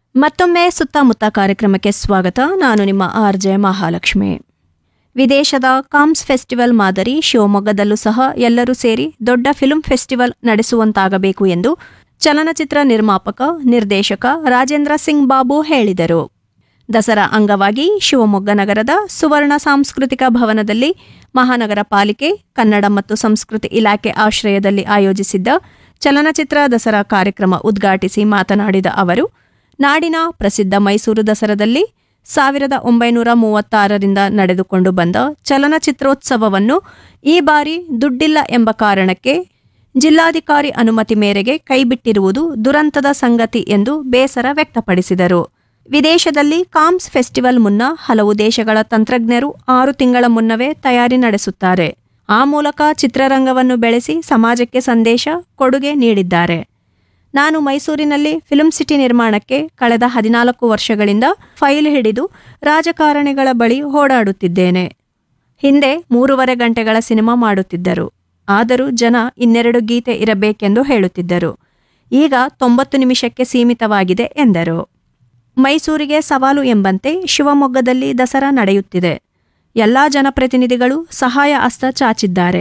ಮತ್ತೊಮ್ಮೆ ಸುತ್ತಮುತ್ತ ಕಾರ್ಯಕ್ರಮಕ್ಕೆ ಸ್ವಾಗತ ನಾನು ನಿಮ್ಮ ಆರ್ ಜೆ ಮಹಾಲಕ್ಷ್ಮಿ ವಿದೇಶದ ಕಾಮ್ಸ್ ಫೆಸ್ಟಿವಲ್ ಮಾದರಿ ಶಿವಮೊಗ್ಗದಲ್ಲೂ ಸಹ ಎಲ್ಲರೂ ಸೇರಿ ದೊಡ್ಡ ಫಿಲ್ಮ್ ಫೆಸ್ಟಿವಲ್ ನಡೆಸುವಂತಾಗಬೇಕು ಎಂದು ಚಲನಚಿತ್ರ ನಿರ್ಮಾಪಕ ನಿರ್ದೇಶಕ ರಾಜೇಂದ್ರ ಸಿಂಗ್ ಬಾಬು ಹೇಳಿದರು ದಸರಾ ಅಂಗವಾಗಿ ಶಿವಮೊಗ್ಗ ನಗರದ ಸುವರ್ಣ ಸಾಂಸ್ಕೃತಿಕ ಭವನದಲ್ಲಿ ಮಹಾನಗರ ಪಾಲಿಕೆ ಕನ್ನಡ ಮತ್ತು ಸಂಸ್ಕೃತಿ ಇಲಾಖೆ ಆಶ್ರಯದಲ್ಲಿ ಆಯೋಜಿಸಿದ್ದ ಚಲನಚಿತ್ರ ದಸರಾ ಕಾರ್ಯಕ್ರಮ ಉದ್ಘಾಟಿಸಿ ಮಾತನಾಡಿದ ಅವರು ನಾಡಿನ ಪ್ರಸಿದ್ಧ ಮೈಸೂರು ದಸರಾದಲ್ಲಿ ಸಾವಿರದ ಒಂಬೈನೂರ ಮೂವತ್ತಾರರಿಂದ ನಡೆದುಕೊಂಡು ಬಂದ ಚಲನಚಿತ್ರೋತ್ಸವವನ್ನು ಈ ಬಾರಿ ದುಡ್ಡಿಲ್ಲ ಎಂಬ ಕಾರಣಕ್ಕೆ ಜಿಲ್ಲಾಧಿಕಾರಿ ಅನುಮತಿ ಮೇರೆಗೆ ಕೈಬಿಟ್ಟಿರುವುದು ದುರಂತದ ಸಂಗತಿ ಎಂದು ಬೇಸರ ವ್ಯಕ್ತಪಡಿಸಿದರು ವಿದೇಶದಲ್ಲಿ ಕಾಮ್ಸ್ ಫೆಸ್ಟಿವಲ್ ಮುನ್ನ ಹಲವು ದೇಶಗಳ ತಂತ್ರಜ್ಞರು ಆರು ತಿಂಗಳ ಮುನ್ನವೇ ತಯಾರಿ ನಡೆಸುತ್ತಾರೆ ಆ ಮೂಲಕ ಚಿತ್ರರಂಗವನ್ನು ಬೆಳೆಸಿ ಸಮಾಜಕ್ಕೆ ಸಂದೇಶ ಕೊಡುಗೆ ನೀಡಿದ್ದಾರೆ ನಾನು ಮೈಸೂರಿನಲ್ಲಿ ಫಿಲ್ಮ್ ಸಿಟಿ ನಿರ್ಮಾಣಕ್ಕೆ ಕಳೆದ ಹದಿನಾಲ್ಕು ವರ್ಷಗಳಿಂದ ಫೈಲ್ ಹಿಡಿದು ರಾಜಕಾರಣಿಗಳ ಬಳಿ ಓಡಾಡುತ್ತಿದ್ದೇನೆ ಹಿಂದೆ ಮೂರುವರೆ ಗಂಟೆಗಳ ಸಿನಿಮಾ ಮಾಡುತ್ತಿದ್ದರು ಆದರೂ ಜನ ಇನ್ನೆರಡು ಗೀತೆ ಇರಬೇಕೆಂದು ಹೇಳುತ್ತಿದ್ದರು ಈಗ ತೊಂಬತ್ತು ನಿಮಿಷಕ್ಕೆ ಸೀಮಿತವಾಗಿದೆ ಎಂದರು ಮೈಸೂರಿಗೆ ಸವಾಲು ಎಂಬಂತೆ ಶಿವಮೊಗ್ಗದಲ್ಲಿ ದಸರಾ ನಡೆಯುತ್ತಿದೆ ಎಲ್ಲಾ ಜನಪ್ರತಿನಿಧಿಗಳು ಸಹಾಯ ಹಸ್ತ ಚಾಚಿದ್ದಾರೆ